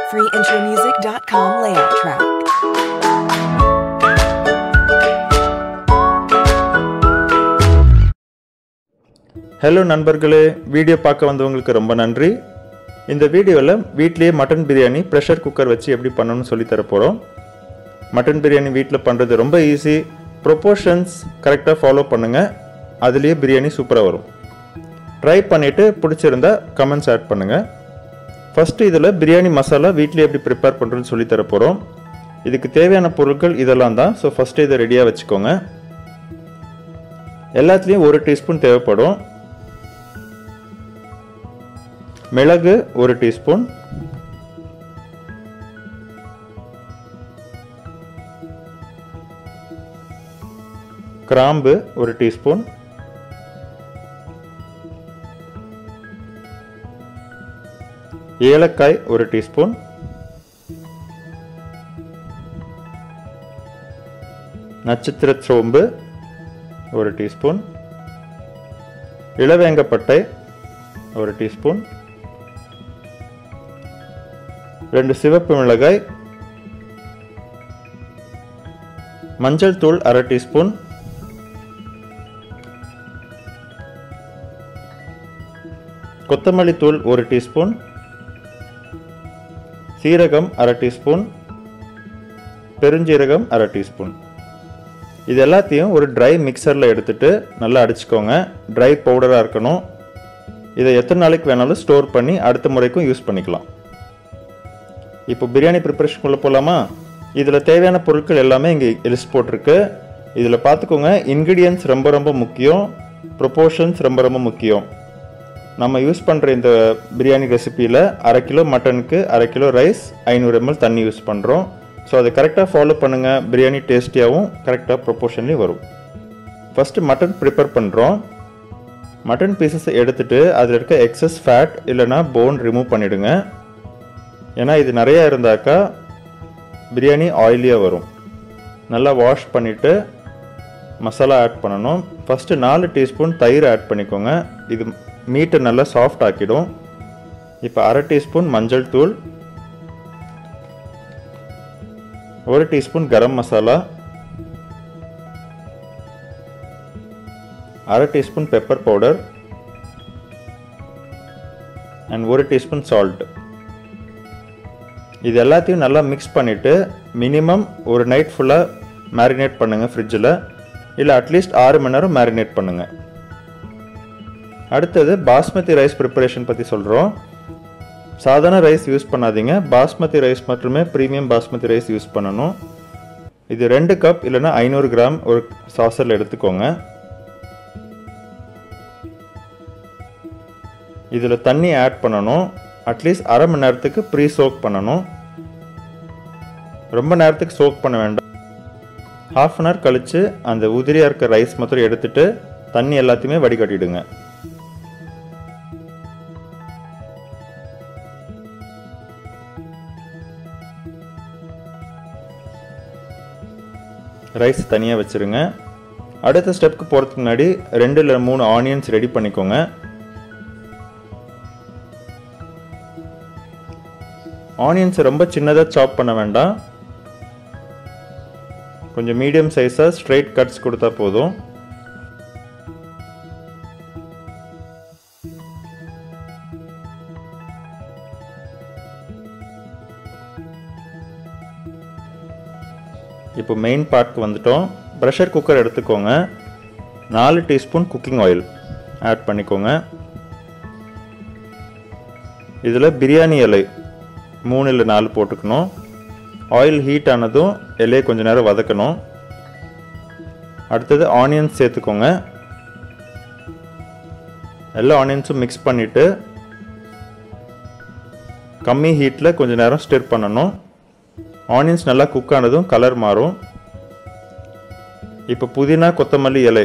freeintromusic.com layout track. Hello நண்பர்களே video பார்க்க வந்தவங்களுக்கு ரொம்ப நன்றி இந்த வீடியோவில் வீட்லேயே மட்டன் பிரியாணி ப்ரெஷர் குக்கர் வச்சு எப்படி பண்ணணும்னு சொல்லி தர போகிறோம் மட்டன் பிரியாணி வீட்டில் பண்ணுறது ரொம்ப ஈஸி ப்ரொப்போர்ஷன்ஸ் கரெக்டாக ஃபாலோ பண்ணுங்கள் அதுலேயே பிரியாணி சூப்பராக வரும் ட்ரை பண்ணிவிட்டு பிடிச்சிருந்தா கமெண்ட்ஸ் ஆட் பண்ணுங்கள் ஃபஸ்ட்டு இதில் பிரியாணி மசாலா வீட்லேயே எப்படி ப்ரிப்பேர் பண்ணுறதுன்னு சொல்லி தர போகிறோம் இதுக்கு தேவையான பொருட்கள் இதெல்லாம் தான் ஸோ ஃபஸ்ட்டு இதை ரெடியாக வச்சுக்கோங்க எல்லாத்துலேயும் ஒரு டீஸ்பூன் தேவைப்படும் மிளகு ஒரு டீஸ்பூன் கிராம்பு ஒரு டீஸ்பூன் ஏலக்காய் ஒரு டீஸ்பூன் நட்சத்திர சோம்பு ஒரு டீஸ்பூன் இளவேங்கப்பட்டை ஒரு டீஸ்பூன் ரெண்டு சிவப்பு மிளகாய் மஞ்சள் தூள் அரை டீஸ்பூன் கொத்தமல்லி தூள் ஒரு டீஸ்பூன் சீரகம் அரை டீஸ்பூன் பெருஞ்சீரகம் அரை டீஸ்பூன் இது எல்லாத்தையும் ஒரு ட்ரை மிக்சரில் எடுத்துட்டு நல்லா அடிச்சுக்கோங்க ட்ரை பவுடராக இருக்கணும் இதை எத்தனை நாளைக்கு வேணாலும் ஸ்டோர் பண்ணி அடுத்த முறைக்கும் யூஸ் பண்ணிக்கலாம் இப்போ பிரியாணி ப்ரிப்பரேஷனுக்குள்ளே போகலாமா இதில் தேவையான பொருட்கள் எல்லாமே இங்கே லிஸ்ட் போட்டிருக்கு இதில் பார்த்துக்கோங்க இன்க்ரீடியன்ஸ் ரொம்ப ரொம்ப முக்கியம் ப்ரொப்போர்ஷன்ஸ் ரொம்ப ரொம்ப முக்கியம் நம்ம யூஸ் பண்ணுற இந்த பிரியாணி ரெசிப்பியில் அரை கிலோ மட்டனுக்கு அரை கிலோ ரைஸ் ஐநூறு எம்எல் தண்ணி யூஸ் பண்ணுறோம் ஸோ அதை கரெக்டாக ஃபாலோ பண்ணுங்கள் பிரியாணி டேஸ்டியாகவும் கரெக்டாக ப்ரொப்போர்ஷன்லேயும் வரும் ஃபஸ்ட்டு மட்டன் ப்ரிப்பேர் பண்ணுறோம் மட்டன் பீசஸை எடுத்துகிட்டு அதில் இருக்க எக்ஸஸ் ஃபேட் இல்லைனா போன் ரிமூவ் பண்ணிவிடுங்க ஏன்னா இது நிறையா இருந்தாக்கா பிரியாணி ஆயிலியாக வரும் நல்லா வாஷ் பண்ணிவிட்டு மசாலா ஆட் பண்ணணும் ஃபஸ்ட்டு நாலு டீஸ்பூன் தயிர் ஆட் பண்ணிக்கோங்க இது மீட்டை நல்லா சாஃப்ட் ஆக்கிடும் இப்போ அரை டீஸ்பூன் மஞ்சள் தூள் ஒரு டீஸ்பூன் கரம் மசாலா அரை டீஸ்பூன் பெப்பர் பவுடர் அண்ட் ஒரு டீஸ்பூன் சால்ட் இது எல்லாத்தையும் நல்லா மிக்ஸ் பண்ணிவிட்டு மினிமம் ஒரு நைட் ஃபுல்லாக மேரினேட் பண்ணுங்கள் ஃப்ரிட்ஜில் இல்லை அட்லீஸ்ட் ஆறு மணி நேரம் மேரினேட் பண்ணுங்கள் அடுத்தது பாஸ்மதி ரைஸ் ப்ரிப்பரேஷன் பற்றி சொல்கிறோம் சாதாரண ரைஸ் யூஸ் பண்ணாதீங்க பாஸ்மதி ரைஸ் மட்டுமே ப்ரீமியம் பாஸ்மதி ரைஸ் யூஸ் பண்ணணும் இது ரெண்டு கப் இல்லைன்னா ஐநூறு கிராம் ஒரு சாசரில் எடுத்துக்கோங்க இதில் தண்ணி ஆட் பண்ணணும் அட்லீஸ்ட் அரை மணி நேரத்துக்கு ப்ரீ சோக் பண்ணணும் ரொம்ப நேரத்துக்கு சோக் பண்ண வேண்டாம் ஹாஃப் அன் ஹவர் கழித்து அந்த உதிரியாக இருக்க ரைஸ் மாத்திரம் எடுத்துட்டு தண்ணி எல்லாத்தையுமே வடிகட்டிடுங்க ரைஸ் தனியாக வச்சுருங்க அடுத்த ஸ்டெப்க்கு போகிறதுக்கு முன்னாடி ரெண்டு இல்லை மூணு ஆனியன்ஸ் ரெடி பண்ணிக்கோங்க ஆனியன்ஸை ரொம்ப சின்னதாக சாப் பண்ண வேண்டாம் கொஞ்சம் மீடியம் சைஸாக ஸ்ட்ரைட் கட்ஸ் கொடுத்தா போதும் இப்போ மெயின் பார்ட்க்கு வந்துட்டோம் ப்ரெஷர் குக்கர் எடுத்துக்கோங்க நாலு டீஸ்பூன் குக்கிங் ஆயில் ஆட் பண்ணிக்கோங்க இதில் பிரியாணி இலை மூணு இல்லை நாலு போட்டுக்கணும் ஆயில் ஹீட் ஆனதும் இலையை கொஞ்சம் நேரம் வதக்கணும் அடுத்தது ஆனியன்ஸ் சேர்த்துக்கோங்க எல்லா ஆனியன்ஸும் மிக்ஸ் பண்ணிவிட்டு கம்மி ஹீட்டில் கொஞ்சம் நேரம் ஸ்டிர் பண்ணணும் ஆனியன்ஸ் நல்லா குக் ஆனதும் கலர் மாறும் இப்போ புதினா கொத்தமல்லி இலை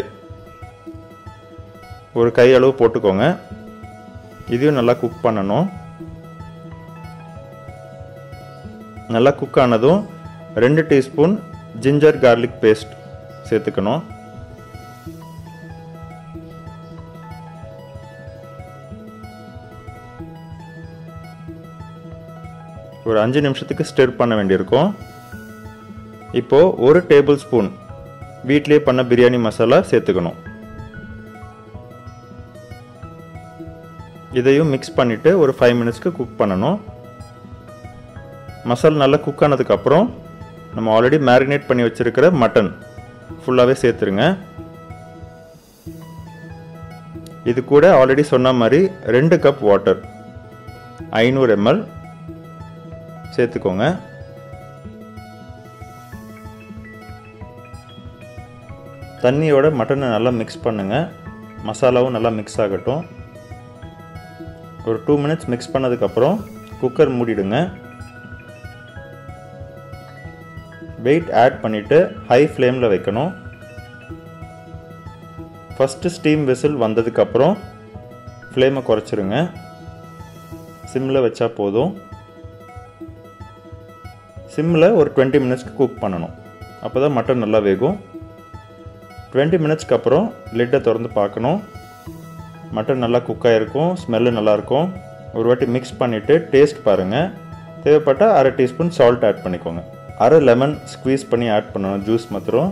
ஒரு கை அளவு போட்டுக்கோங்க இதையும் நல்லா குக் பண்ணணும் நல்லா குக் ஆனதும் ரெண்டு டீஸ்பூன் ஜிஞ்சர் கார்லிக் பேஸ்ட் சேர்த்துக்கணும் ஒரு அஞ்சு நிமிஷத்துக்கு ஸ்டிர் பண்ண வேண்டியிருக்கும் இப்போது ஒரு டேபிள் ஸ்பூன் வீட்லேயே பண்ண பிரியாணி மசாலா சேர்த்துக்கணும் இதையும் மிக்ஸ் பண்ணிவிட்டு ஒரு ஃபைவ் மினிட்ஸ்க்கு குக் பண்ணணும் மசாலா நல்லா குக் ஆனதுக்கப்புறம் நம்ம ஆல்ரெடி மேரினேட் பண்ணி வச்சுருக்கிற மட்டன் ஃபுல்லாகவே சேர்த்துருங்க இது கூட ஆல்ரெடி சொன்ன மாதிரி ரெண்டு கப் வாட்டர் ஐநூறு எம்எல் சேர்த்துக்கோங்க தண்ணியோட மட்டனை நல்லா மிக்ஸ் பண்ணுங்கள் மசாலாவும் நல்லா மிக்ஸ் ஆகட்டும் ஒரு டூ மினிட்ஸ் மிக்ஸ் பண்ணதுக்கப்புறம் குக்கர் மூடிடுங்க வெயிட் ஆட் பண்ணிவிட்டு ஹை ஃப்ளேமில் வைக்கணும் ஃபஸ்ட்டு ஸ்டீம் விசில் வந்ததுக்கப்புறம் ஃப்ளேமை குறைச்சிருங்க சிம்மில் வச்சா போதும் சிம்மில் ஒரு டுவெண்ட்டி மினிட்ஸ்க்கு குக் பண்ணணும் அப்போ தான் மட்டன் நல்லா வேகும் டுவெண்ட்டி மினிட்ஸ்க்கு அப்புறம் லிட்டை திறந்து பார்க்கணும் மட்டன் நல்லா குக் ஆகிருக்கும் ஸ்மெல்லு நல்லாயிருக்கும் ஒரு வாட்டி மிக்ஸ் பண்ணிவிட்டு டேஸ்ட் பாருங்கள் தேவைப்பட்டால் அரை டீஸ்பூன் சால்ட் ஆட் பண்ணிக்கோங்க அரை லெமன் ஸ்க்வீஸ் பண்ணி ஆட் பண்ணணும் ஜூஸ் மாத்திரம்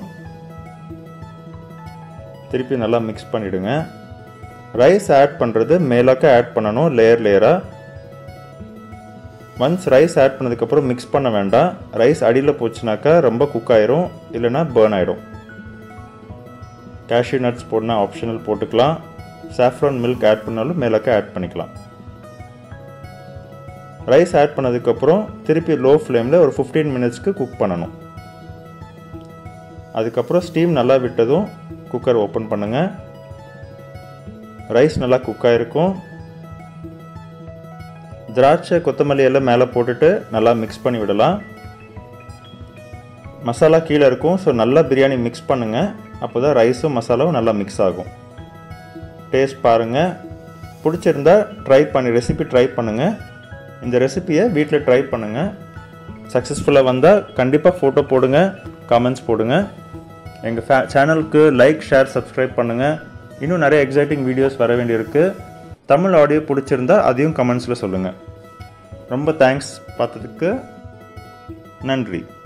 திருப்பி நல்லா மிக்ஸ் பண்ணிவிடுங்க ரைஸ் ஆட் பண்ணுறது மேலாக்க ஆட் பண்ணணும் லேயர் லேயராக ஒன்ஸ் ரைஸ் ஆட் பண்ணதுக்கப்புறம் மிக்ஸ் பண்ண வேண்டாம் ரைஸ் அடியில் போச்சுனாக்கா ரொம்ப குக் ஆயிரும் இல்லைனா பேர்ன் ஆயிடும் கேஷ்யூ நட்ஸ் போடனா ஆப்ஷனல் போட்டுக்கலாம் சாஃப்ரான் மில்க் ஆட் பண்ணாலும் மேலாக்க ஆட் பண்ணிக்கலாம் ரைஸ் ஆட் பண்ணதுக்கப்புறம் திருப்பி லோ ஃப்ளேமில் ஒரு ஃபிஃப்டீன் மினிட்ஸ்க்கு குக் பண்ணணும் அதுக்கப்புறம் ஸ்டீம் நல்லா விட்டதும் குக்கர் ஓப்பன் பண்ணுங்கள் ரைஸ் நல்லா குக் ஆகிருக்கும் திராட்சை கொத்தமல்லி எல்லாம் மேலே போட்டுட்டு நல்லா மிக்ஸ் பண்ணி விடலாம் மசாலா கீழே இருக்கும் ஸோ நல்லா பிரியாணி மிக்ஸ் பண்ணுங்கள் அப்போ தான் ரைஸும் மசாலாவும் நல்லா மிக்ஸ் ஆகும் டேஸ்ட் பாருங்கள் பிடிச்சிருந்தா ட்ரை பண்ணி ரெசிபி ட்ரை பண்ணுங்கள் இந்த ரெசிப்பியை வீட்டில் ட்ரை பண்ணுங்கள் சக்ஸஸ்ஃபுல்லாக வந்தால் கண்டிப்பாக ஃபோட்டோ போடுங்க கமெண்ட்ஸ் போடுங்க எங்கள் ஃபே சேனலுக்கு லைக் ஷேர் சப்ஸ்கிரைப் பண்ணுங்கள் இன்னும் நிறைய எக்ஸைட்டிங் வீடியோஸ் வர வேண்டியிருக்கு தமிழ் ஆடியோ பிடிச்சிருந்தா அதையும் கமெண்ட்ஸில் சொல்லுங்கள் ரொம்ப தேங்க்ஸ் பார்த்ததுக்கு நன்றி